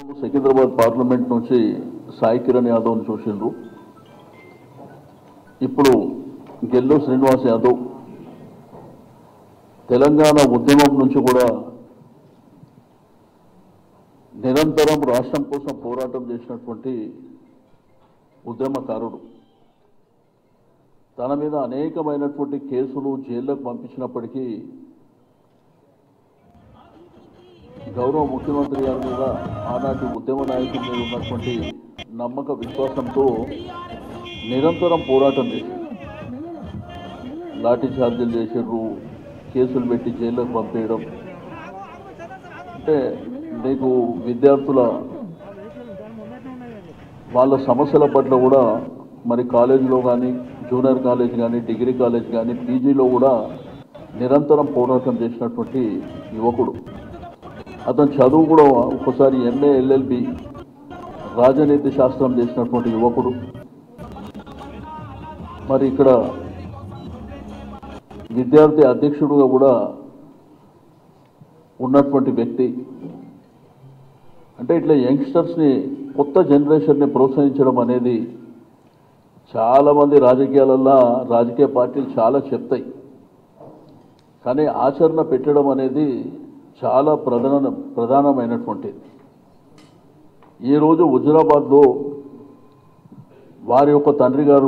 Secunderabad parliament నుంచి సాయి కిరణ్ యాదవ్ని చూసిండ్రు ఇప్పుడు గెల్లు శ్రీనివాస్ యాదవ్ తెలంగాణ ఉద్యమం నుంచి కూడా నిరంతరం రాష్ట్రం కోసం పోరాటం చేసినటువంటి ఉద్యమకారుడు తన మీద అనేకమైనటువంటి కేసులు జైల్లోకి పంపించినప్పటికీ గౌరవ ముఖ్యమంత్రి గారి మీద ఆనాటి ఉద్యమ నాయకుల మీద ఉన్నటువంటి నమ్మక విశ్వాసంతో నిరంతరం పోరాటం చేశారు లాఠీ చార్జీలు చేసారు కేసులు పెట్టి జైల్లోకి పంపేయడం అంటే నీకు విద్యార్థుల వాళ్ళ సమస్యల పట్ల కూడా మరి కాలేజీలో కానీ జూనియర్ కాలేజ్ కానీ డిగ్రీ కాలేజ్ కానీ పీజీలో కూడా నిరంతరం పోరాటం చేసినటువంటి యువకుడు అతను చదువు కూడా ఒకసారి ఎంఏ ఎల్ఎల్బి రాజనీతి శాస్త్రం చేసినటువంటి యువకుడు మరి ఇక్కడ విద్యార్థి అధ్యక్షుడుగా కూడా ఉన్నటువంటి వ్యక్తి అంటే ఇట్లా యంగ్స్టర్స్ని కొత్త జనరేషన్ని ప్రోత్సహించడం అనేది చాలామంది రాజకీయాలల్లో రాజకీయ పార్టీలు చాలా చెప్తాయి కానీ ఆచరణ పెట్టడం అనేది చాలా ప్రధాన ప్రధానమైనటువంటిది ఈరోజు హుజురాబాద్లో వారి యొక్క తండ్రి గారు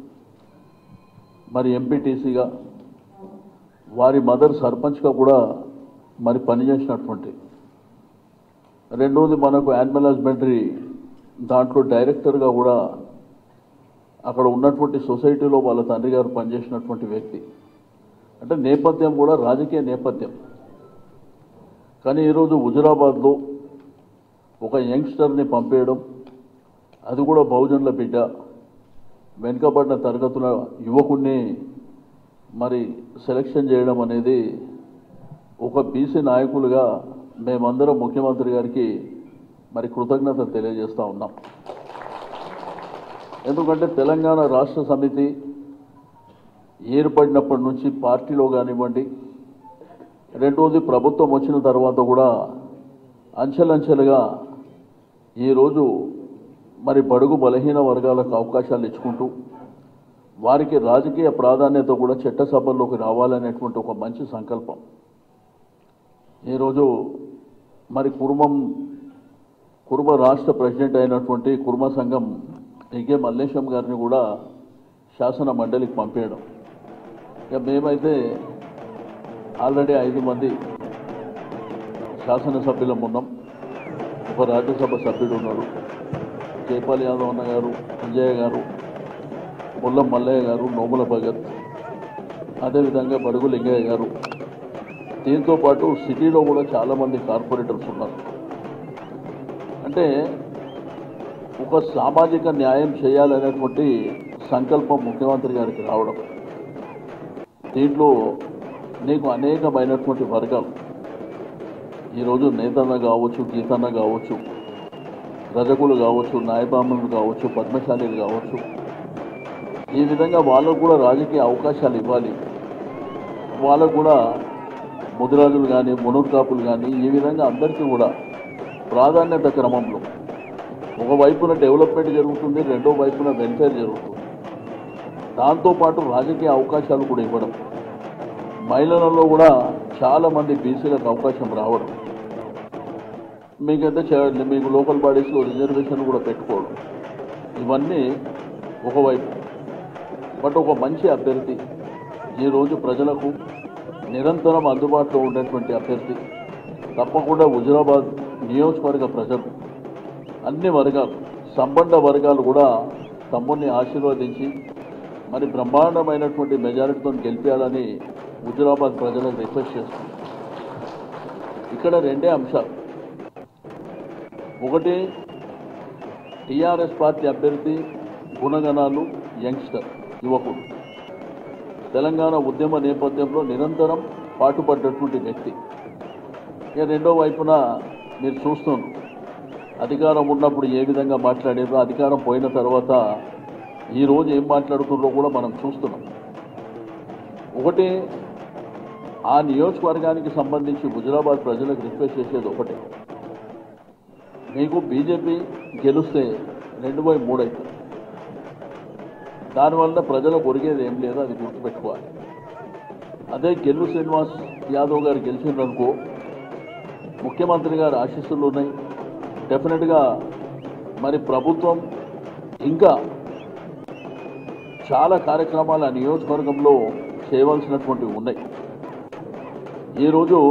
మరి ఎంపీటీసీగా వారి మదర్ సర్పంచ్గా కూడా మరి పనిచేసినటువంటి రెండోది మనకు యానిమల్ హస్బెండరీ దాంట్లో డైరెక్టర్గా కూడా అక్కడ ఉన్నటువంటి సొసైటీలో వాళ్ళ తండ్రి గారు పనిచేసినటువంటి వ్యక్తి అంటే నేపథ్యం కూడా రాజకీయ నేపథ్యం కానీ ఈరోజు హుజురాబాద్లో ఒక యంగ్స్టర్ని పంపేయడం అది కూడా బహుజనుల బిడ్డ వెనుకబడిన తరగతుల యువకుడిని మరి సెలక్షన్ చేయడం అనేది ఒక బీసీ నాయకులుగా మేమందరం ముఖ్యమంత్రి గారికి మరి కృతజ్ఞత తెలియజేస్తా ఉన్నాం ఎందుకంటే తెలంగాణ రాష్ట్ర సమితి ఏర్పడినప్పటి నుంచి పార్టీలో కానివ్వండి రెండోది ప్రభుత్వం వచ్చిన తర్వాత కూడా అంచెలంచెలుగా ఈరోజు మరి బడుగు బలహీన వర్గాలకు అవకాశాలు ఇచ్చుకుంటూ వారికి రాజకీయ ప్రాధాన్యత కూడా చట్టసభల్లోకి రావాలనేటువంటి ఒక మంచి సంకల్పం ఈరోజు మరి కుర్మం కుర్మ రాష్ట్ర ప్రెసిడెంట్ అయినటువంటి కుర్మ సంఘం ఇకే మల్లేశం గారిని కూడా శాసన మండలికి పంపేయడం ఇక మేమైతే ఆల్రెడీ ఐదు మంది శాసనసభ్యులం ఉన్నాం ఒక రాజ్యసభ సభ్యుడు ఉన్నాడు జైపాల్ యాదవ్ అన్న గారు అంజయ్య గారు ముల్లం మల్లయ్య గారు నోముల భగత్ అదేవిధంగా బడుగు లింగయ్య గారు దీంతో పాటు సిటీలో కూడా చాలామంది కార్పొరేటర్స్ ఉన్నారు అంటే ఒక సామాజిక న్యాయం చేయాలనేటువంటి సంకల్పం ముఖ్యమంత్రి గారికి రావడం దీంట్లో నీకు అనేకమైనటువంటి వర్గాలు ఈరోజు నేతన్న కావచ్చు గీతన్న కావచ్చు రజకులు కావచ్చు నాయబ్రాహ్మణులు కావచ్చు పద్మశాలీలు కావచ్చు ఈ విధంగా వాళ్ళకు కూడా రాజకీయ అవకాశాలు ఇవ్వాలి వాళ్ళకు కూడా ముదిరాజులు కానీ మునుర్కాపులు కానీ ఈ విధంగా అందరికీ కూడా ప్రాధాన్యత క్రమంలో ఒకవైపున డెవలప్మెంట్ జరుగుతుంది రెండో వైపున వెల్ఫేర్ జరుగుతుంది దాంతోపాటు రాజకీయ అవకాశాలు కూడా ఇవ్వడం మహిళలలో కూడా చాలామంది బీసీలకు అవకాశం రావడం మీకైతే చే- మీకు లోకల్ బాడీస్లో రిజర్వేషన్ కూడా పెట్టుకోవడం ఇవన్నీ ఒకవైపు బట్ ఒక మంచి అభ్యర్థి ఈరోజు ప్రజలకు నిరంతరం అందుబాటులో ఉండేటువంటి అభ్యర్థి తప్పకుండా హుజురాబాద్ నియోజకవర్గ ప్రజలు అన్ని వర్గాలు సంబంధ వర్గాలు కూడా తమ్ముడిని ఆశీర్వదించి మరి బ్రహ్మాండమైనటువంటి మెజారిటీతో గెలిపించాలని హుజురాబాద్ ప్రజలకు రిక్వెస్ట్ చేస్తుంది ఇక్కడ రెండే అంశాలు ఒకటి టీఆర్ఎస్ పార్టీ అభ్యర్థి గుణగణాలు యంగ్స్టర్ యువకుడు తెలంగాణ ఉద్యమ నేపథ్యంలో నిరంతరం పాటుపడ్డటువంటి వ్యక్తి ఇక రెండో వైపున మీరు చూస్తున్నారు అధికారం ఉన్నప్పుడు ఏ విధంగా మాట్లాడారో అధికారం పోయిన తర్వాత ఈ రోజు ఏం మాట్లాడుతున్నారో కూడా మనం చూస్తున్నాం ఒకటి ఆ నియోజకవర్గానికి సంబంధించి హుజురాబాద్ ప్రజలకు రిక్వెస్ట్ చేసేది ఒకటే మీకు బీజేపీ గెలిస్తే రెండు బై మూడు అవుతుంది దానివల్ల ప్రజలకు ఒరిగేది ఏం లేదు అది గుర్తుపెట్టుకోవాలి అదే గెల్లు శ్రీనివాస్ యాదవ్ గారు గెలిచిందనుకో ముఖ్యమంత్రి గారు ఆశీస్సులు ఉన్నాయి డెఫినెట్గా మరి ప్రభుత్వం ఇంకా చాలా కార్యక్రమాలు ఆ నియోజకవర్గంలో చేయవలసినటువంటివి ఉన్నాయి ఈరోజు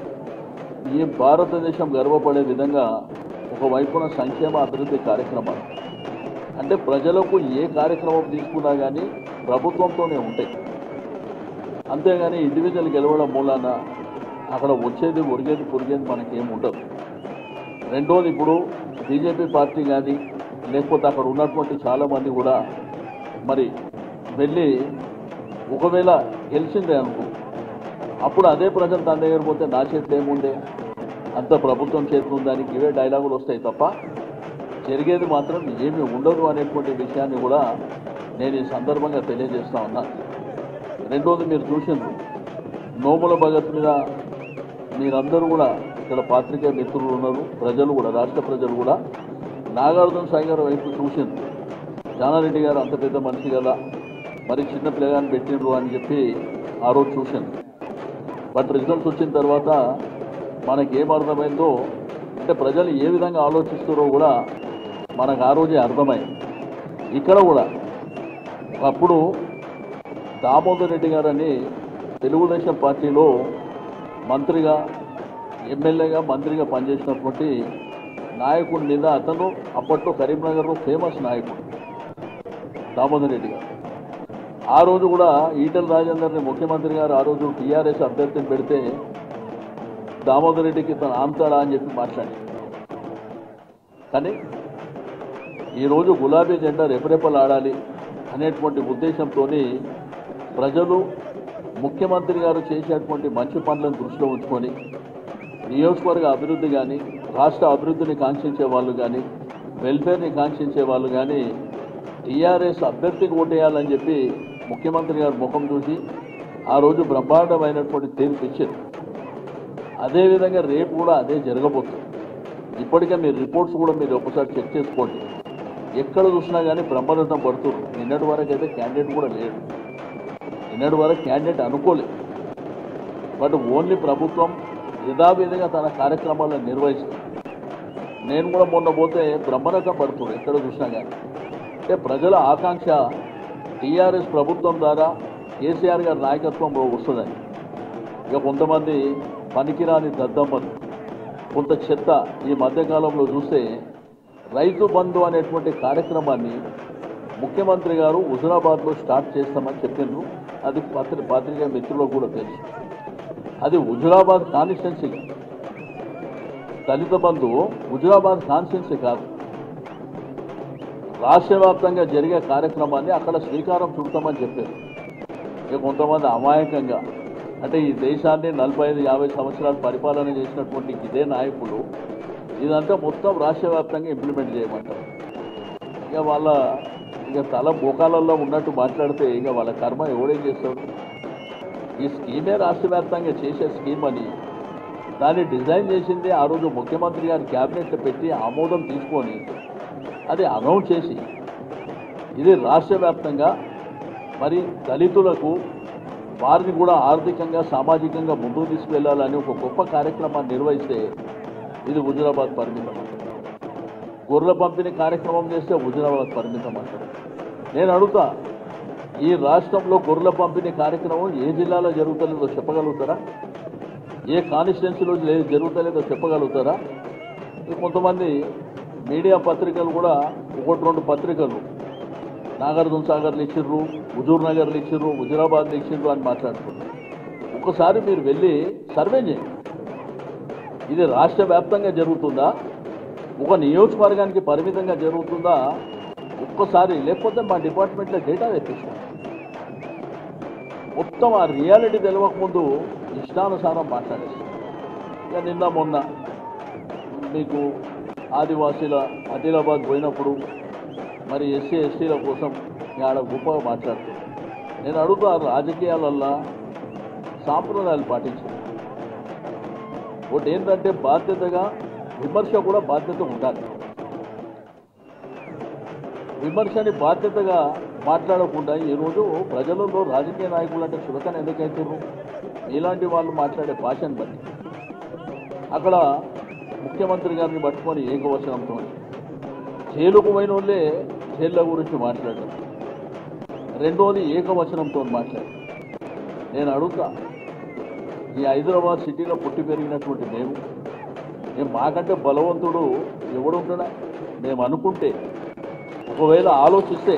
ఈ భారతదేశం గర్వపడే విధంగా ఒకవైపున సంక్షేమ అభివృద్ధి కార్యక్రమాలు అంటే ప్రజలకు ఏ కార్యక్రమం తీసుకున్నా కానీ ప్రభుత్వంతోనే ఉంటాయి అంతేగాని ఇండివిజువల్ గెలవడం మూలాన అక్కడ వచ్చేది ఒరిగేది పొరిగేది మనకేం ఉండదు రెండోది ఇప్పుడు బీజేపీ పార్టీ కానీ లేకపోతే అక్కడ ఉన్నటువంటి చాలామంది కూడా మరి వెళ్ళి ఒకవేళ గెలిచిందే అనుకో అప్పుడు అదే ప్రజలు తన దగ్గర పోతే నా చేతిలో ఏముండే అంత ప్రభుత్వం చేతిలో ఉందని ఇవే డైలాగులు వస్తాయి తప్ప జరిగేది మాత్రం ఏమీ ఉండదు అనేటువంటి విషయాన్ని కూడా నేను ఈ సందర్భంగా తెలియజేస్తా ఉన్నాను రెండోది మీరు చూసిండ్రు నోముల భగత్ మీద మీరందరూ కూడా ఇక్కడ పాత్రికేయ మిత్రులు ఉన్నారు ప్రజలు కూడా రాష్ట్ర ప్రజలు కూడా నాగార్జున సాగర్ వైపు చూసిండ్రు జానారెడ్డి గారు అంత పెద్ద మనిషి కదా మరి చిన్న పిల్లగాని పెట్టిండ్రు అని చెప్పి ఆ రోజు చూసింది బట్ రిజల్ట్స్ వచ్చిన తర్వాత మనకేం అర్థమైందో అంటే ప్రజలు ఏ విధంగా ఆలోచిస్తారో కూడా మనకు ఆ రోజే అర్థమైంది ఇక్కడ కూడా అప్పుడు దామోదర్ రెడ్డి గారని తెలుగుదేశం పార్టీలో మంత్రిగా ఎమ్మెల్యేగా మంత్రిగా పనిచేసినటువంటి నాయకుడి మీద అతను అప్పట్లో కరీంనగర్లో ఫేమస్ నాయకుడు దామోదర్ రెడ్డి గారు ఆ రోజు కూడా ఈటల రాజేందర్ని ముఖ్యమంత్రి గారు ఆ రోజు టీఆర్ఎస్ అభ్యర్థిని పెడితే దామోదర్ రెడ్డికి తను ఆమ్తాడా అని చెప్పి మాట్లాడి కానీ ఈరోజు గులాబీ జెండా రెపరెపలు ఆడాలి అనేటువంటి ఉద్దేశంతో ప్రజలు ముఖ్యమంత్రి గారు చేసేటువంటి మంచి పనులను దృష్టిలో ఉంచుకొని నియోజకవర్గ అభివృద్ధి కానీ రాష్ట్ర అభివృద్ధిని కాంక్షించే వాళ్ళు కానీ వెల్ఫేర్ని కాంక్షించే వాళ్ళు కానీ టీఆర్ఎస్ అభ్యర్థికి ఓటేయాలని చెప్పి ముఖ్యమంత్రి గారు ముఖం చూసి ఆ రోజు బ్రహ్మాండమైనటువంటి తీర్పు ఇచ్చారు అదేవిధంగా రేపు కూడా అదే జరగబోతుంది ఇప్పటికే మీరు రిపోర్ట్స్ కూడా మీరు ఒకసారి చెక్ చేసుకోండి ఎక్కడ చూసినా కానీ బ్రహ్మరథం పడుతున్నారు నిన్నటి వరకు అయితే క్యాండిడేట్ కూడా లేడు నిన్నటి వరకు క్యాండిడేట్ అనుకోలేదు బట్ ఓన్లీ ప్రభుత్వం యథావిధిగా తన కార్యక్రమాలను నిర్వహిస్తుంది నేను కూడా మొన్న పోతే బ్రహ్మరథం పడుతుంది ఎక్కడ చూసినా కానీ అంటే ప్రజల ఆకాంక్ష టీఆర్ఎస్ ప్రభుత్వం ద్వారా కేసీఆర్ గారి నాయకత్వంలో వస్తుందని ఇక కొంతమంది పనికిరాని దద్దమ్మలు కొంత చెత్త ఈ మధ్యకాలంలో చూస్తే రైతు బంధు అనేటువంటి కార్యక్రమాన్ని ముఖ్యమంత్రి గారు హుజురాబాద్లో స్టార్ట్ చేస్తామని చెప్పిండ్రు అది పత్రి పాత్రికా మిత్రులకు కూడా తెలుసు అది హుజురాబాద్ కాన్స్టిట్యున్సీ దళిత బంధు హుజురాబాద్ కాన్స్టిట్యున్సీ కాదు రాష్ట్ర వ్యాప్తంగా జరిగే కార్యక్రమాన్ని అక్కడ శ్రీకారం చుడతామని చెప్పారు ఇక కొంతమంది అమాయకంగా అంటే ఈ దేశాన్ని నలభై ఐదు యాభై సంవత్సరాలు పరిపాలన చేసినటువంటి ఇదే నాయకులు ఇదంతా మొత్తం రాష్ట్ర వ్యాప్తంగా ఇంప్లిమెంట్ చేయమంటారు ఇక వాళ్ళ ఇక తల బోకాలలో ఉన్నట్టు మాట్లాడితే ఇక వాళ్ళ కర్మ ఎవడేం చేస్తాడు ఈ స్కీమే రాష్ట్ర వ్యాప్తంగా చేసే స్కీమ్ అని దాన్ని డిజైన్ చేసింది ఆ రోజు ముఖ్యమంత్రి గారి క్యాబినెట్లో పెట్టి ఆమోదం తీసుకొని అది అనౌన్స్ చేసి ఇది రాష్ట్ర వ్యాప్తంగా మరి దళితులకు వారిని కూడా ఆర్థికంగా సామాజికంగా ముందుకు తీసుకువెళ్ళాలని ఒక గొప్ప కార్యక్రమాన్ని నిర్వహిస్తే ఇది హుజురాబాద్ పరిమితం అంటారు గొర్రెల పంపిణీ కార్యక్రమం చేస్తే హుజురాబాద్ పరిమితం అంటారు నేను అడుగుతా ఈ రాష్ట్రంలో గొర్రెల పంపిణీ కార్యక్రమం ఏ జిల్లాలో జరుగుతలేదో చెప్పగలుగుతారా ఏ కాన్స్టిట్యున్సీలో లే- జరుగుతలేదో చెప్పగలుగుతారా ఈ కొంతమంది మీడియా పత్రికలు కూడా ఒకటి రెండు పత్రికలు నాగార్జున సాగర్లు ఇచ్చిర్రు హుజూర్ నగర్లు ఇచ్చిర్రు హుజురాబాద్లు ఇచ్చిర్రు అని మాట్లాడుతున్నారు ఒకసారి మీరు వెళ్ళి సర్వే చేయండి ఇది రాష్ట్ర వ్యాప్తంగా జరుగుతుందా ఒక నియోజకవర్గానికి పరిమితంగా జరుగుతుందా ఒక్కసారి లేకపోతే మా డిపార్ట్మెంట్లో డేటా తెప్పిస్తాం మొత్తం ఆ రియాలిటీ తెలియకముందు ఇష్టానుసారం మాట్లాడేస్తాం ఇక నిన్న మొన్న మీకు ఆదివాసీల ఆదిలాబాద్ పోయినప్పుడు మరి ఎస్సీ ఎస్టీల కోసం ఆడ గొప్పగా మాట్లాడుతారు నేను అడుగుతా రాజకీయాలల్లా సాంప్రదాయాలు పాటించారు ఒకటి ఏంటంటే బాధ్యతగా విమర్శ కూడా బాధ్యత ఉండాలి విమర్శని బాధ్యతగా మాట్లాడకుండా ఈరోజు ప్రజలలో రాజకీయ నాయకులు అంటే చులకన ఎందుకైతున్నారు ఇలాంటి వాళ్ళు మాట్లాడే భాషను బట్టి అక్కడ ముఖ్యమంత్రి గారిని పట్టుకొని ఏకవచనంతో జైలుకు పోయిన వాళ్ళే జైళ్ళ గురించి మాట్లాడడం రెండోది ఏకవచనంతో మాట్లాడు నేను అడుగుతా ఈ హైదరాబాద్ సిటీలో పుట్టి పెరిగినటువంటి మేము మేము మాకంటే బలవంతుడు ఎవడుంటున్నా మేము అనుకుంటే ఒకవేళ ఆలోచిస్తే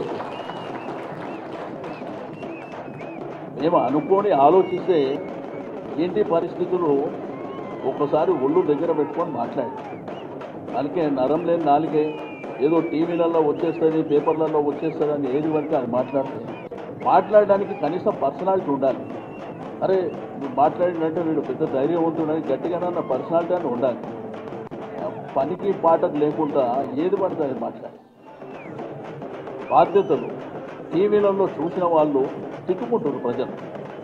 మేము అనుకొని ఆలోచిస్తే ఏంటి పరిస్థితులు ఒక్కసారి ఒళ్ళు దగ్గర పెట్టుకొని మాట్లాడి అందుకే నరం లేని నాలుగే ఏదో టీవీలలో వచ్చేస్తుంది పేపర్లలో వచ్చేస్తుంది అని ఏది వరకు అది మాట్లాడుతుంది మాట్లాడడానికి కనీసం పర్సనాలిటీ ఉండాలి అరే నువ్వు మాట్లాడినట్టు వీడు పెద్ద ధైర్యవంతుడని గట్టిగానన్న పర్సనాలిటీ అని ఉండాలి పనికి పాటకు లేకుండా ఏది పడితే అది మాట్లాడి బాధ్యతలు టీవీలలో చూసిన వాళ్ళు తిట్టుకుంటారు ప్రజలు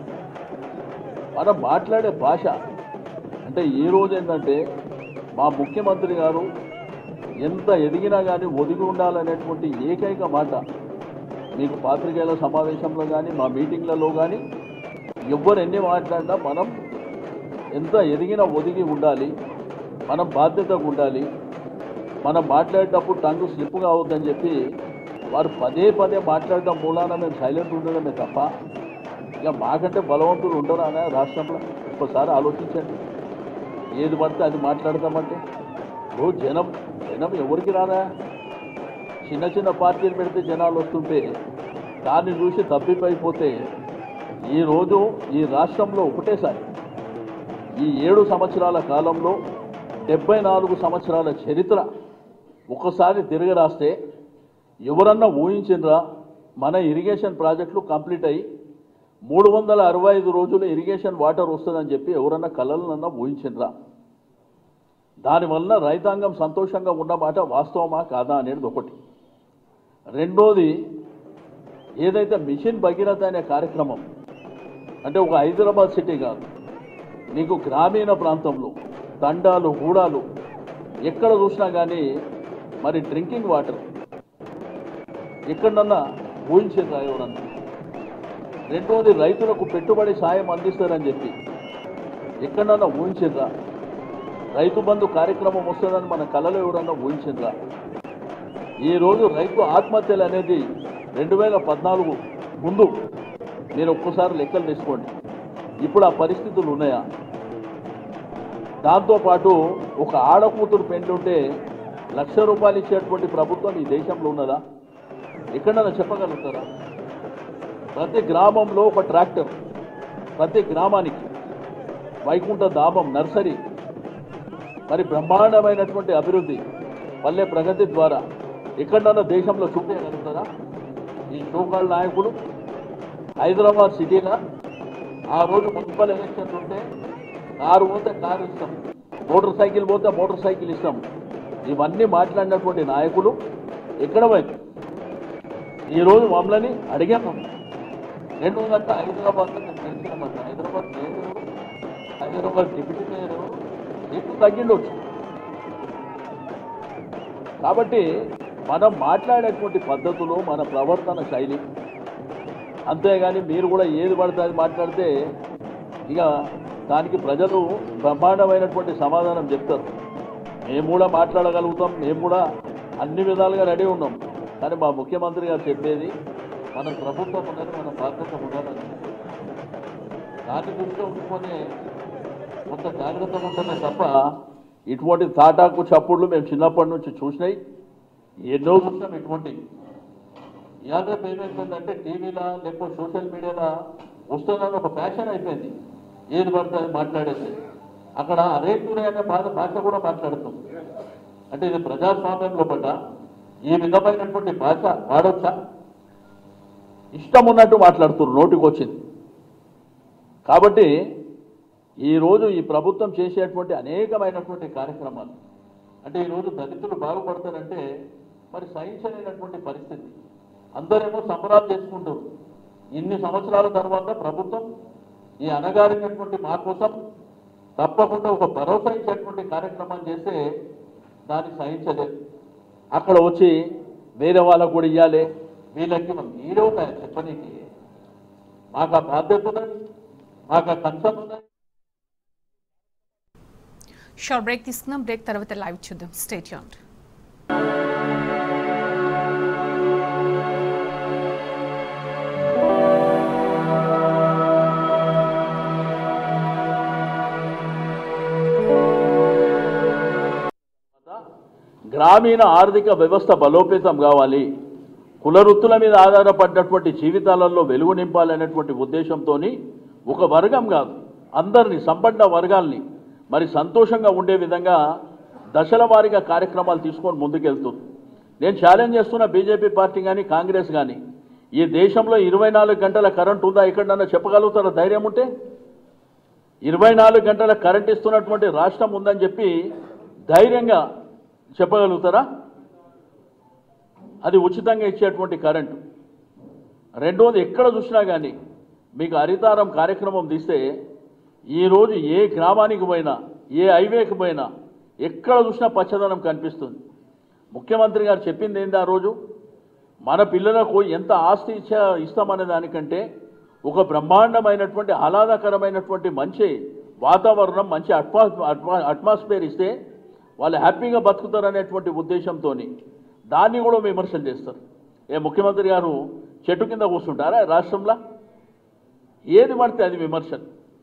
మనం మాట్లాడే భాష అంటే ఈ రోజు ఏంటంటే మా ముఖ్యమంత్రి గారు ఎంత ఎదిగినా కానీ ఒదిగి ఉండాలనేటువంటి ఏకైక మాట మీకు పాత్రికేయుల సమావేశంలో కానీ మా మీటింగ్లలో కానీ ఎవ్వరు ఎన్ని మాట్లాడినా మనం ఎంత ఎదిగినా ఒదిగి ఉండాలి మనం బాధ్యతగా ఉండాలి మనం మాట్లాడేటప్పుడు టంగ్ స్లిప్ కావద్దని చెప్పి వారు పదే పదే మాట్లాడడం మూలాన మేము సైలెంట్ ఉండడమే తప్ప ఇక మాకంటే బలవంతులు ఉండరు అనే రాష్ట్రంలో ఒక్కసారి ఆలోచించండి ఏది పడితే అది మాట్లాడతామంటే ఓ జనం జనం ఎవరికి రాదా చిన్న చిన్న పార్టీలు పెడితే జనాలు వస్తుంటే దాన్ని చూసి తప్పిపోయిపోతే ఈరోజు ఈ రాష్ట్రంలో ఒకటేసారి ఈ ఏడు సంవత్సరాల కాలంలో డెబ్బై నాలుగు సంవత్సరాల చరిత్ర ఒకసారి తిరిగి రాస్తే ఎవరన్నా ఊహించిండ్రా మన ఇరిగేషన్ ప్రాజెక్టులు కంప్లీట్ అయ్యి మూడు వందల అరవై ఐదు రోజులు ఇరిగేషన్ వాటర్ వస్తుందని చెప్పి ఎవరన్నా కలలనన్నా ఊహించిండ్రా దానివల్ల రైతాంగం సంతోషంగా ఉన్నమాట వాస్తవమా కాదా అనేది ఒకటి రెండోది ఏదైతే మిషన్ భగీరథ అనే కార్యక్రమం అంటే ఒక హైదరాబాద్ సిటీ కాదు నీకు గ్రామీణ ప్రాంతంలో తండాలు గూడాలు ఎక్కడ చూసినా కానీ మరి డ్రింకింగ్ వాటర్ ఎక్కడన్నా ఊహించిందా ఎవరన్నా రెండోది రైతులకు పెట్టుబడి సాయం అందిస్తారని చెప్పి ఎక్కడన్నా ఊహించిందా రైతు బంధు కార్యక్రమం వస్తుందని మన కళలో ఎవరన్నా ఊహించిందా ఈరోజు రైతు ఆత్మహత్యలు అనేది రెండు వేల పద్నాలుగు ముందు మీరు ఒక్కసారి లెక్కలు తీసుకోండి ఇప్పుడు ఆ పరిస్థితులు ఉన్నాయా దాంతోపాటు ఒక ఆడకూతురు పెండ్లుంటే లక్ష రూపాయలు ఇచ్చేటువంటి ప్రభుత్వం ఈ దేశంలో ఉన్నదా ఎక్కడన్నా చెప్పగలుగుతారా ప్రతి గ్రామంలో ఒక ట్రాక్టర్ ప్రతి గ్రామానికి వైకుంఠ ధామం నర్సరీ మరి బ్రహ్మాండమైనటువంటి అభివృద్ధి పల్లె ప్రగతి ద్వారా ఎక్కడన్నా దేశంలో చూపించగలుగుతారా ఈ షోకాళ్ళ నాయకులు హైదరాబాద్ సిటీలో ఆ రోజు మున్సిపల్ ఎలక్షన్స్ ఉంటే కారు పోతే కారు ఇస్తాం మోటార్ సైకిల్ పోతే మోటార్ సైకిల్ ఇస్తాం ఇవన్నీ మాట్లాడినటువంటి నాయకులు ఎక్కడ పోయి ఈరోజు మమ్మల్ని అడిగాము రెండు గంట హైదరాబాద్ తెలిసినమాట Hyderabad mayor Hyderabad deputy mayor ఎక్కువ తగ్గిండొచ్చు కాబట్టి మనం మాట్లాడేటువంటి పద్ధతులు మన ప్రవర్తన శైలి అంతేగాని మీరు కూడా ఏది పడితే అది మాట్లాడితే ఇక దానికి ప్రజలు బ్రహ్మాండమైనటువంటి సమాధానం చెప్తారు మేము కూడా మాట్లాడగలుగుతాం మేము కూడా అన్ని విధాలుగా రెడీ ఉన్నాం కానీ మా ముఖ్యమంత్రి గారు చెప్పేది మన ప్రభుత్వం ఉన్నది మన బాధ్యత ఉండాలని దాన్ని దృష్టిలో ఉంచుకొని కొంత జాగ్రత్తగా ఉంటమే తప్ప ఇటువంటి తాటాకు చప్పుళ్ళు మేము చిన్నప్పటి నుంచి చూసినాయి ఎన్నో చూసినాం ఇటువంటివి ఇవాళ రేపు ఏమైపోయిందంటే టీవీలో లేకపోతే సోషల్ మీడియాలో వస్తుందని ఒక ఫ్యాషన్ అయిపోయింది ఏది పడితే అది మాట్లాడేసి అక్కడ అరే టూరే అనే భాష భాష కూడా మాట్లాడుతాం అంటే ఇది ప్రజాస్వామ్యంలో పడ్డ ఈ విధమైనటువంటి భాష వాడొచ్చా ఇష్టం ఉన్నట్టు మాట్లాడుతున్నారు నోటికి వచ్చింది కాబట్టి ఈరోజు ఈ ప్రభుత్వం చేసేటువంటి అనేకమైనటువంటి కార్యక్రమాలు అంటే ఈరోజు దళితులు బాగుపడతారంటే మరి సహించలేనటువంటి పరిస్థితి అందరేమో సంబరాలు చేసుకుంటారు ఇన్ని సంవత్సరాల తర్వాత ప్రభుత్వం ఈ అనగారినటువంటి మా కోసం తప్పకుండా ఒక భరోసా ఇచ్చేటువంటి కార్యక్రమం చేస్తే దాన్ని సహించలేదు అక్కడ వచ్చి వేరే వాళ్ళకు కూడా ఇవ్వాలి వీళ్ళకి మీరే ఉన్నాయని చెప్పనీకి మాకు ఆ బాధ్యత ఉన్నది మాకు ఆ కన్సర్న్ ఉన్నది షార్ట్ బ్రేక్ తీసుకుందాం బ్రేక్ తర్వాత లైవ్ చూద్దాం స్టేట్ యూన్ గ్రామీణ ఆర్థిక వ్యవస్థ బలోపేతం కావాలి కుల వృత్తుల మీద ఆధారపడినటువంటి జీవితాలలో వెలుగు నింపాలనేటువంటి ఉద్దేశంతో ఒక వర్గం కాదు అందరినీ సంపన్న వర్గాల్ని మరి సంతోషంగా ఉండే విధంగా దశల వారీగా కార్యక్రమాలు తీసుకొని ముందుకెళ్తుంది నేను ఛాలెంజ్ చేస్తున్న బీజేపీ పార్టీ కానీ కాంగ్రెస్ కానీ ఈ దేశంలో ఇరవై నాలుగు గంటల కరెంట్ ఉందా ఎక్కడన్నా చెప్పగలుగుతారా ధైర్యం ఉంటే ఇరవై నాలుగు గంటల కరెంట్ ఇస్తున్నటువంటి రాష్ట్రం ఉందని చెప్పి ధైర్యంగా చెప్పగలుగుతారా అది ఉచితంగా ఇచ్చేటువంటి కరెంటు రెండోది ఎక్కడ చూసినా కానీ మీకు హరితారం కార్యక్రమం తీస్తే ఈరోజు ఏ గ్రామానికి పోయినా ఏ హైవేకి పోయినా ఎక్కడ చూసినా పచ్చదనం కనిపిస్తుంది ముఖ్యమంత్రి గారు చెప్పింది ఏంది ఆ రోజు మన పిల్లలకు ఎంత ఆస్తి ఇచ్చా ఇస్తామనే దానికంటే ఒక బ్రహ్మాండమైనటువంటి ఆహ్లాదకరమైనటువంటి మంచి వాతావరణం మంచి అట్మా అట్మా అట్మాస్ఫియర్ ఇస్తే వాళ్ళు హ్యాపీగా బతుకుతారనేటువంటి ఉద్దేశంతో దాన్ని కూడా విమర్శలు చేస్తారు ఏ ముఖ్యమంత్రి గారు చెట్టు కింద కూర్చుంటారా రాష్ట్రంలో ఏది పడితే అది విమర్శలు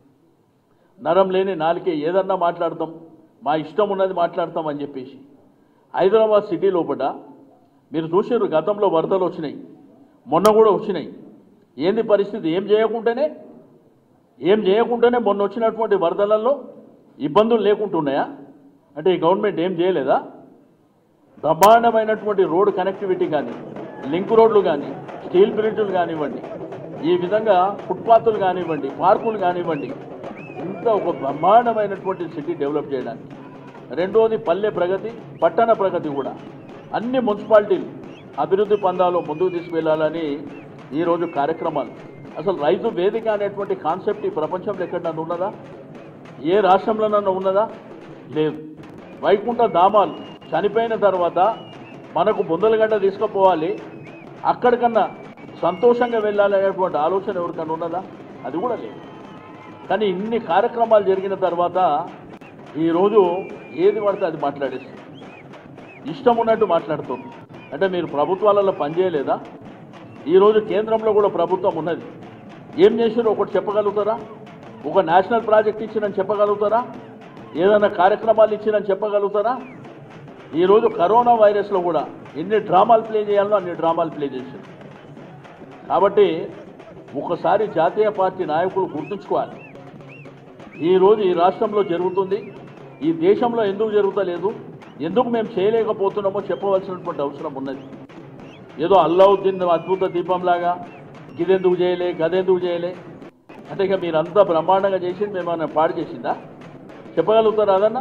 నరం లేని నాలుకే ఏదన్నా మాట్లాడతాం మా ఇష్టం ఉన్నది మాట్లాడతాం అని చెప్పేసి హైదరాబాద్ సిటీ లోపల మీరు చూసారు గతంలో వరదలు వచ్చినాయి మొన్న కూడా వచ్చినాయి ఏంది పరిస్థితి ఏం చేయకుండానే ఏం చేయకుండానే మొన్న వచ్చినటువంటి వరదలలో ఇబ్బందులు లేకుంటున్నాయా అంటే ఈ గవర్నమెంట్ ఏం చేయలేదా బ్రహ్మాండమైనటువంటి రోడ్ కనెక్టివిటీ కానీ లింక్ రోడ్లు కానీ స్టీల్ బ్రిడ్జులు కానివ్వండి ఈ విధంగా ఫుట్పాత్లు కానివ్వండి పార్కులు కానివ్వండి ఇంత ఒక బ్రహ్మాండమైనటువంటి సిటీ డెవలప్ చేయడానికి రెండోది పల్లె ప్రగతి పట్టణ ప్రగతి కూడా అన్ని మున్సిపాలిటీలు అభివృద్ధి పందాలు ముందుకు తీసుకెళ్లాలని ఈరోజు కార్యక్రమాలు అసలు రైతు వేదిక అనేటువంటి కాన్సెప్ట్ ఈ ప్రపంచంలో ఎక్కడన్నా ఉన్నదా ఏ రాష్ట్రంలోనన్నా ఉన్నదా లేదు వైకుంఠ ధామాలు చనిపోయిన తర్వాత మనకు బొందలగడ్డ తీసుకుపోవాలి అక్కడికన్నా సంతోషంగా వెళ్ళాలి అనేటువంటి ఆలోచన ఎవరికన్నా ఉన్నదా అది కూడా లేదు కానీ ఇన్ని కార్యక్రమాలు జరిగిన తర్వాత ఈరోజు ఏది పడితే అది మాట్లాడేస్తుంది ఇష్టం ఉన్నట్టు మాట్లాడుతుంది అంటే మీరు ప్రభుత్వాలలో పనిచేయలేదా ఈరోజు కేంద్రంలో కూడా ప్రభుత్వం ఉన్నది ఏం చేసారో ఒకటి చెప్పగలుగుతారా ఒక నేషనల్ ప్రాజెక్ట్ ఇచ్చినని చెప్పగలుగుతారా ఏదైనా కార్యక్రమాలు ఇచ్చినని చెప్పగలుగుతారా ఈరోజు కరోనా వైరస్లో కూడా ఎన్ని డ్రామాలు ప్లే చేయాలో అన్ని డ్రామాలు ప్లే చేశారు కాబట్టి ఒకసారి జాతీయ పార్టీ నాయకులు గుర్తుంచుకోవాలి ఈరోజు ఈ రాష్ట్రంలో జరుగుతుంది ఈ దేశంలో ఎందుకు జరుగుతలేదు ఎందుకు మేము చేయలేకపోతున్నామో చెప్పవలసినటువంటి అవసరం ఉన్నది ఏదో అల్లావుద్దీన్ అద్భుత దీపంలాగా గిదెందుకు చేయలే గదెందుకు చేయలే అంటే ఇక మీరంతా బ్రహ్మాండంగా చేసింది మేమన్నా పాడు చేసిందా చెప్పగలుగుతారా అదన్నా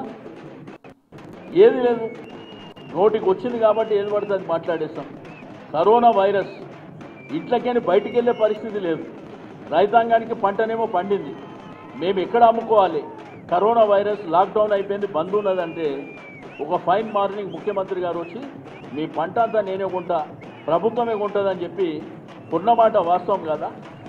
ఏది లేదు నోటికి వచ్చింది కాబట్టి ఏది పడితే అది మాట్లాడేస్తాం కరోనా వైరస్ ఇంట్లోకేని బయటికి వెళ్ళే పరిస్థితి లేదు రైతాంగానికి పంటనేమో పండింది మేము ఎక్కడ అమ్ముకోవాలి కరోనా వైరస్ లాక్డౌన్ అయిపోయింది బంద్ ఉన్నదంటే ఒక ఫైన్ మార్నింగ్ ముఖ్యమంత్రి గారు వచ్చి మీ పంట అంతా నేనే కొంటా ప్రభుత్వమే కొంటుందని చెప్పి కొన్నమాట వాస్తవం కదా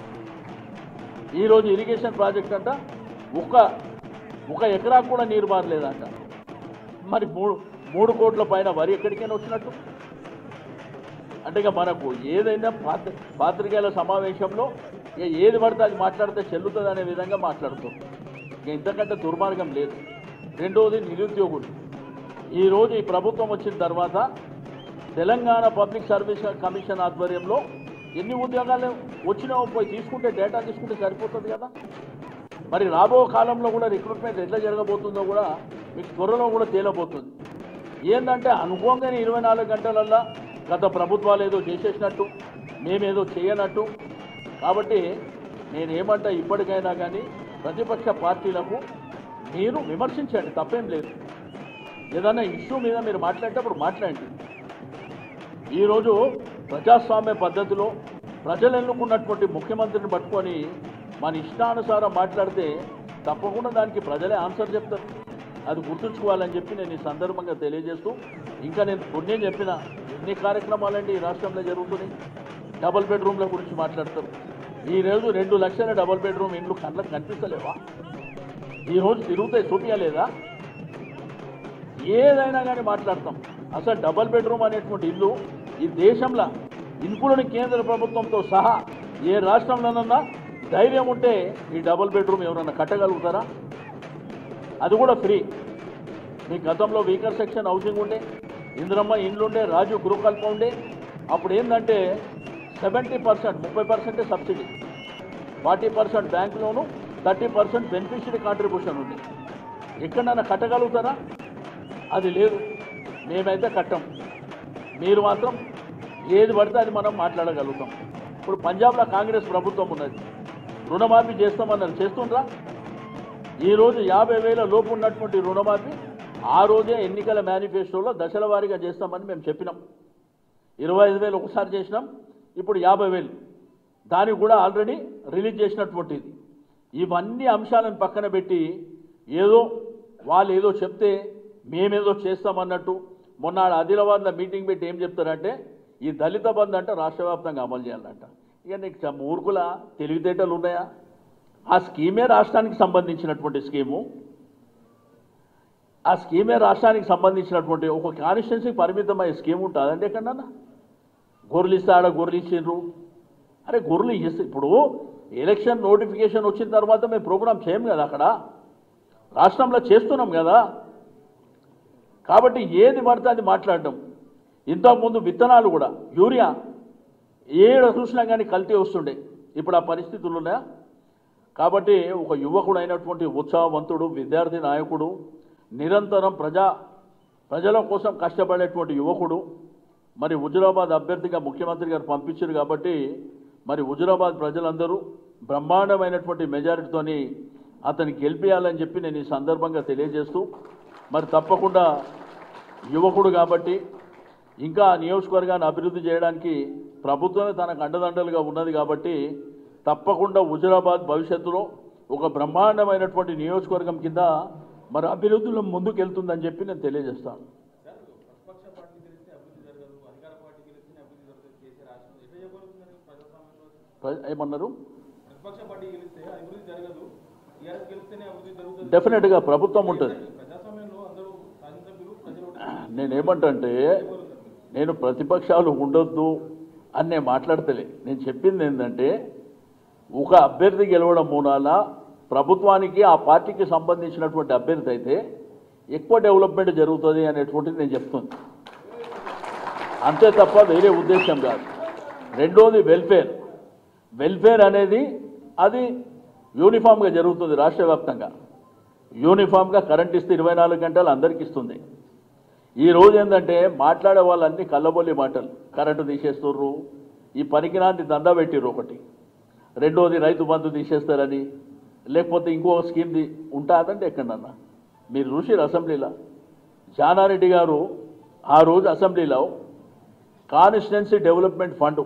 ఈరోజు ఇరిగేషన్ ప్రాజెక్ట్ అంట ఒక ఒక ఎకరా కూడా నీరు మారలేదంట మరి మూడు మూడు కోట్ల పైన వరి ఎక్కడికైనా వచ్చినట్టు అంటే ఇక మనకు ఏదైనా పాత్ర పాత్రికేయుల సమావేశంలో ఇక ఏది పడితే అది మాట్లాడితే చెల్లుతుంది అనే విధంగా మాట్లాడుతాం ఇక ఇంతకంటే దుర్మార్గం లేదు రెండవది నిరుద్యోగులు ఈరోజు ఈ ప్రభుత్వం వచ్చిన తర్వాత తెలంగాణ పబ్లిక్ సర్వీస్ కమిషన్ ఆధ్వర్యంలో ఎన్ని ఉద్యోగాలు వచ్చినా పోయి తీసుకుంటే డేటా తీసుకుంటే సరిపోతుంది కదా మరి రాబో కాలంలో కూడా రిక్రూట్మెంట్ ఎట్లా జరగబోతుందో కూడా మీకు త్వరలో కూడా తేలబోతుంది ఏంటంటే అనుకోగానే ఇరవై నాలుగు గంటలల్లా గత ప్రభుత్వాలు ఏదో చేసేసినట్టు మేమేదో చేయనట్టు కాబట్టి నేనేమంటా ఇప్పటికైనా కానీ ప్రతిపక్ష పార్టీలకు మీరు విమర్శించండి తప్పేం లేదు ఏదైనా ఇష్యూ మీద మీరు మాట్లాడేటప్పుడు మాట్లాడండి ఈరోజు ప్రజాస్వామ్య పద్ధతిలో ప్రజలు ఎన్నుకున్నటువంటి ముఖ్యమంత్రిని పట్టుకొని మన ఇష్టానుసారం మాట్లాడితే తప్పకుండా దానికి ప్రజలే ఆన్సర్ చెప్తారు అది గుర్తుంచుకోవాలని చెప్పి నేను ఈ సందర్భంగా తెలియజేస్తూ ఇంకా నేను పుణ్యం చెప్పిన ఎన్ని కార్యక్రమాలండి ఈ రాష్ట్రంలో జరుగుతున్నాయి డబుల్ బెడ్రూమ్ల గురించి మాట్లాడతారు ఈ రోజు రెండు లక్షల డబుల్ బెడ్రూమ్ ఇండ్లు కళ్ళకు కనిపిస్తలేవా ఈ రోజు తిరుగుతాయి చూపించలేదా ఏదైనా కానీ మాట్లాడతాం అసలు డబుల్ బెడ్రూమ్ అనేటువంటి ఇల్లు ఈ దేశంలో ఇంక్లూడింగ్ కేంద్ర ప్రభుత్వంతో సహా ఏ రాష్ట్రంలోనన్నా ధైర్యం ఉంటే ఈ డబుల్ బెడ్రూమ్ ఎవరన్నా కట్టగలుగుతారా అది కూడా ఫ్రీ మీ గతంలో వీకర్ సెక్షన్ హౌసింగ్ ఉండే ఇంద్రమ్మ ఇండ్లుండే రాజు గృహకల్ప ఉండే అప్పుడు ఏంటంటే సెవెంటీ పర్సెంట్ ముప్పై పర్సెంటే subsidy forty percent bank loan thirty percent beneficiary contribution ఉంది ఎక్కడైనా కట్టగలుగుతారా అది లేదు మేమైతే కట్టం మీరు మాత్రం ఏది పడితే అది మనం మాట్లాడగలుగుతాం ఇప్పుడు పంజాబ్లో కాంగ్రెస్ ప్రభుత్వం ఉన్నది రుణమాఫీ చేస్తామన్నారు చేస్తుండ్రా ఈరోజు యాభై వేల లోపు ఉన్నటువంటి రుణమాఫీ ఆ రోజే ఎన్నికల మేనిఫెస్టోలో దశల వారీగా చేస్తామని మేము చెప్పినాం ఇరవై ఐదు వేలు ఒకసారి చేసినాం ఇప్పుడు యాభై వేలు దానికి కూడా ఆల్రెడీ రిలీజ్ చేసినటువంటిది ఇవన్నీ అంశాలను పక్కన పెట్టి ఏదో వాళ్ళు ఏదో చెప్తే మేమేదో చేస్తామన్నట్టు మొన్న ఆడ ఆదిలాబాద్లో మీటింగ్ పెట్టి ఏం చెప్తారంటే ఈ దళిత బంధు అంటే రాష్ట్ర వ్యాప్తంగా అమలు చేయాలంట ఇక నీకు చ- మూర్ఖుల తెలివితేటలు ఉన్నాయా ఆ స్కీమే రాష్ట్రానికి సంబంధించినటువంటి స్కీము ఆ స్కీమే రాష్ట్రానికి సంబంధించినటువంటి ఒక కాన్స్టిట్యున్సీకి పరిమితమయ్యే స్కీమ్ ఉంటుందండి ఎక్కడన్నా గొర్రెలు ఇస్తే ఆడ గొర్రెలు ఇచ్చిండ్రు అరే గొర్రెలు ఇస్తే ఇప్పుడు ఎలక్షన్ నోటిఫికేషన్ వచ్చిన తర్వాత మేము ప్రోగ్రామ్ చేయం కదా అక్కడ రాష్ట్రంలో చేస్తున్నాం కదా కాబట్టి ఏది పడితే అది మాట్లాడడం ఇంతకుముందు విత్తనాలు కూడా యూరియా ఏడ చూసినా కానీ కల్తీ వస్తుండే ఇప్పుడు ఆ పరిస్థితులు ఉన్నాయా కాబట్టి ఒక యువకుడు అయినటువంటి ఉత్సాహవంతుడు విద్యార్థి నాయకుడు నిరంతరం ప్రజా ప్రజల కోసం కష్టపడేటువంటి యువకుడు మరి హుజురాబాద్ అభ్యర్థిగా ముఖ్యమంత్రి గారు పంపించారు కాబట్టి మరి హుజురాబాద్ ప్రజలందరూ బ్రహ్మాండమైనటువంటి మెజారిటీతోని అతన్ని గెలిపించాలని చెప్పి నేను ఈ సందర్భంగా తెలియజేస్తూ మరి తప్పకుండా యువకుడు కాబట్టి ఇంకా ఆ నియోజకవర్గాన్ని అభివృద్ధి చేయడానికి ప్రభుత్వమే తనకు అండదండలుగా ఉన్నది కాబట్టి తప్పకుండా హుజురాబాద్ భవిష్యత్తులో ఒక బ్రహ్మాండమైనటువంటి నియోజకవర్గం కింద మరి అభివృద్ధిలో ముందుకు వెళ్తుందని చెప్పి నేను తెలియజేస్తాను సార్ ప్రతిపక్ష పార్టీ గెలిస్తే అభివృద్ధి జరగదు అధికార పార్టీ గెలిస్తేనే అభివృద్ధి జరుగుతుంది చేసే రాష్ట్రం ఎట్లా చెప్పగలుగుతున్నారు ప్రజాస్వామ్యంలో ప్ర- ఏమన్నారు ప్రతిపక్ష పార్టీ గెలిస్తే అభివృద్ధి జరగదు టీఆర్ఎస్ గెలిస్తేనే అభివృద్ధి జరుగుతుంది డెఫినెట్గా ప్రభుత్వం ఉంటుంది ప్రజాస్వామ్యంలో అందరూ శాసనసభ్యులు ప్రజలు నేనేమంటంటే నేను ప్రతిపక్షాలు ఉండొద్దు అని నేను మాట్లాడతలే నేను చెప్పింది ఏంటంటే ఒక అభ్యర్థి గెలవడం మూలాన ప్రభుత్వానికి ఆ పార్టీకి సంబంధించినటువంటి అభ్యర్థి అయితే ఎక్కువ డెవలప్మెంట్ జరుగుతుంది అనేటువంటిది నేను చెప్తుంది అంతే తప్ప వేరే ఉద్దేశం కాదు రెండోది వెల్ఫేర్ వెల్ఫేర్ అనేది అది యూనిఫామ్గా జరుగుతుంది రాష్ట్ర వ్యాప్తంగా యూనిఫామ్గా కరెంట్ ఇస్తే ఇరవై నాలుగు గంటలు అందరికి ఇస్తుంది ఈ రోజు ఏంటంటే మాట్లాడే వాళ్ళన్నీ కళ్ళబొల్లి మాటలు కరెంటు తీసేస్తుర్రు ఈ పనికిరాంతి దందా పెట్టిర్రు ఒకటి రెండోది రైతు బంధు తీసేస్తారని లేకపోతే ఇంకో స్కీమ్ది ఉంటుందంటే ఎక్కడన్నా మీరు చూసిరు అసెంబ్లీలో జానారెడ్డి గారు ఆ రోజు అసెంబ్లీలో కాన్స్టిట్యున్సీ డెవలప్మెంట్ ఫండ్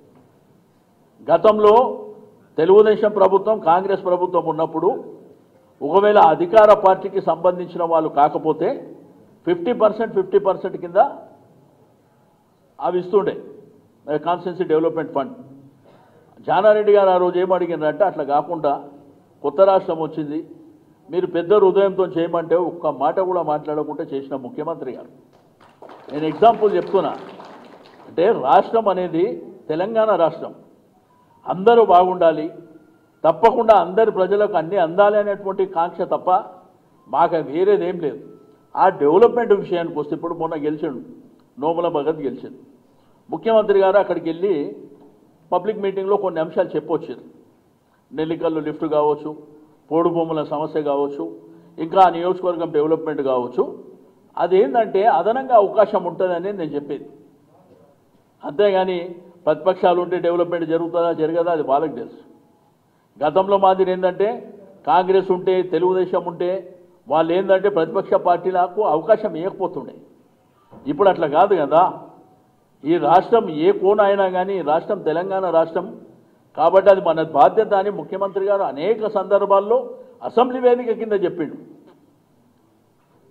గతంలో తెలుగుదేశం ప్రభుత్వం కాంగ్రెస్ ప్రభుత్వం ఉన్నప్పుడు ఒకవేళ అధికార పార్టీకి సంబంధించిన వాళ్ళు కాకపోతే ఫిఫ్టీ పర్సెంట్ ఫిఫ్టీ పర్సెంట్ కింద అవి ఇస్తుండే కాన్స్టిట్యున్సీ డెవలప్మెంట్ ఫండ్ జానారెడ్డి గారు ఆ రోజు ఏం అడిగినారంటే అట్లా కాకుండా కొత్త రాష్ట్రం వచ్చింది మీరు పెద్ద హృదయంతో చేయమంటే ఒక్క మాట కూడా మాట్లాడకుండా చేసిన ముఖ్యమంత్రి గారు నేను ఎగ్జాంపుల్ చెప్తున్నా అంటే రాష్ట్రం అనేది తెలంగాణ రాష్ట్రం అందరూ బాగుండాలి తప్పకుండా అందరి ప్రజలకు అన్నీ అందాలి అనేటువంటి కాంక్ష తప్ప మాకు వేరేదేం లేదు ఆ డెవలప్మెంట్ విషయానికి వస్తే ఇప్పుడు మొన్న గెలిచాడు నోముల భగత్ గెలిచాడు ముఖ్యమంత్రి గారు అక్కడికి వెళ్ళి పబ్లిక్ మీటింగ్లో కొన్ని అంశాలు చెప్పొచ్చారు నెల్లికల్లు లిఫ్ట్ కావచ్చు పోడు భూముల సమస్య కావచ్చు ఇంకా ఆ నియోజకవర్గం డెవలప్మెంట్ కావచ్చు అదేంటంటే అదనంగా అవకాశం ఉంటుందని నేను చెప్పేది అంతేగాని ప్రతిపక్షాలు ఉంటే డెవలప్మెంట్ జరుగుతుందా జరగదా అది వాళ్ళకి తెలుసు గతంలో మాదిరి ఏంటంటే కాంగ్రెస్ ఉంటే తెలుగుదేశం ఉంటే వాళ్ళు ఏంటంటే ప్రతిపక్ష పార్టీలకు అవకాశం ఇవ్వకపోతుండే ఇప్పుడు అట్లా కాదు కదా ఈ రాష్ట్రం ఏ కోన అయినా కానీ ఈ రాష్ట్రం తెలంగాణ రాష్ట్రం కాబట్టి అది మన బాధ్యత అని ముఖ్యమంత్రి గారు అనేక సందర్భాల్లో అసెంబ్లీ వేదిక కింద చెప్పిండు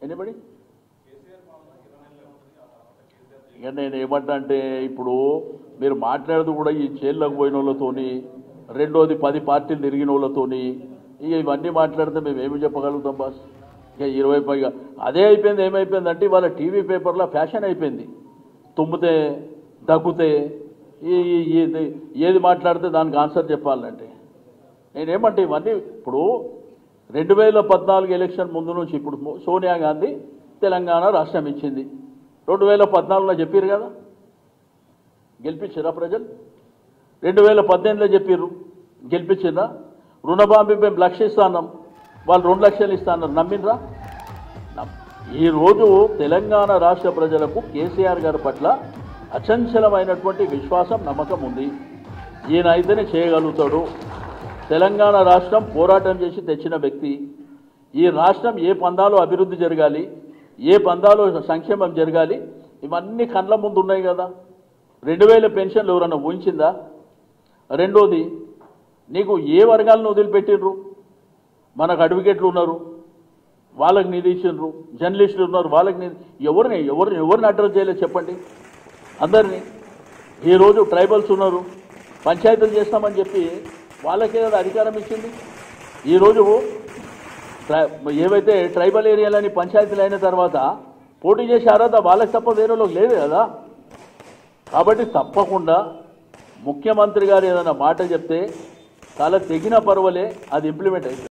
ఎనిబడి ఇక నేను ఏమంటా అంటే ఇప్పుడు మీరు మాట్లాడేది కూడా ఈ జైల్లోకి పోయిన వాళ్ళతోని రెండోది పది పార్టీలు తిరిగిన వాళ్ళతోని ఇక ఇవన్నీ మాట్లాడితే మేము ఏమి చెప్పగలుగుతాం బాస్ ఇక ఇరవై పైగా అదే అయిపోయింది ఏమైపోయింది అంటే ఇవాళ టీవీ పేపర్లో ఫ్యాషన్ అయిపోయింది తుమ్మితే దగ్గుతే ఈ ఈ- ఏది ఏది మాట్లాడితే దానికి ఆన్సర్ చెప్పాలంటే నేనేమంటే ఇవన్నీ ఇప్పుడు రెండు వేల పద్నాలుగు ఎలక్షన్ ముందు నుంచి ఇప్పుడు ము- సోనియా గాంధీ తెలంగాణ రాష్ట్రం ఇచ్చింది రెండు వేల పద్నాలుగులో చెప్పారు కదా గెలిపించారా ప్రజలు రెండు వేల పద్దెనిమిదిలో చెప్పారు గెలిపించిందా రుణమాఫీ మేము లక్ష ఇస్తాన్నాం వాళ్ళు రెండు లక్షలు ఇస్తాన్నారు నమ్మినరా నమ్- ఈరోజు తెలంగాణ రాష్ట్ర ప్రజలకు కేసీఆర్ గారి పట్ల అచంచలమైనటువంటి విశ్వాసం నమ్మకం ఉంది ఈయన అయితేనే చేయగలుగుతాడు తెలంగాణ రాష్ట్రం పోరాటం చేసి తెచ్చిన వ్యక్తి ఈ రాష్ట్రం ఏ పందాలో అభివృద్ధి జరగాలి ఏ పందాలో సంక్షేమం జరగాలి ఇవన్నీ కండ్ల ముందు ఉన్నాయి కదా రెండు వేల పెన్షన్లు ఎవరన్నా ఊహించిందా రెండోది నీకు ఏ వర్గాలను వదిలిపెట్టిండ్రు మనకు అడ్వకేట్లు ఉన్నారు వాళ్ళకి నిధి ఇచ్చిండ్రు జర్నలిస్టులు ఉన్నారు వాళ్ళకి నిధి ఎవరిని ఎవరిని ఎవరిని అడ్రస్ చేయలేదు చెప్పండి అందరినీ ఈరోజు ట్రైబల్స్ ఉన్నారు పంచాయతీలు చేస్తామని చెప్పి వాళ్ళకే కదా అధికారం ఇచ్చింది ఈరోజు ట్రై- ఏవైతే ట్రైబల్ ఏరియాలని పంచాయతీలు అయిన తర్వాత పోటీ చేసే అర్హత వాళ్ళకి తప్ప వేరేలోకి లేదు కదా కాబట్టి తప్పకుండా ముఖ్యమంత్రి గారు ఏదైనా మాట చెప్తే చాలా తెగిన పర్వలే అది ఇంప్లిమెంట్ అవుతుంది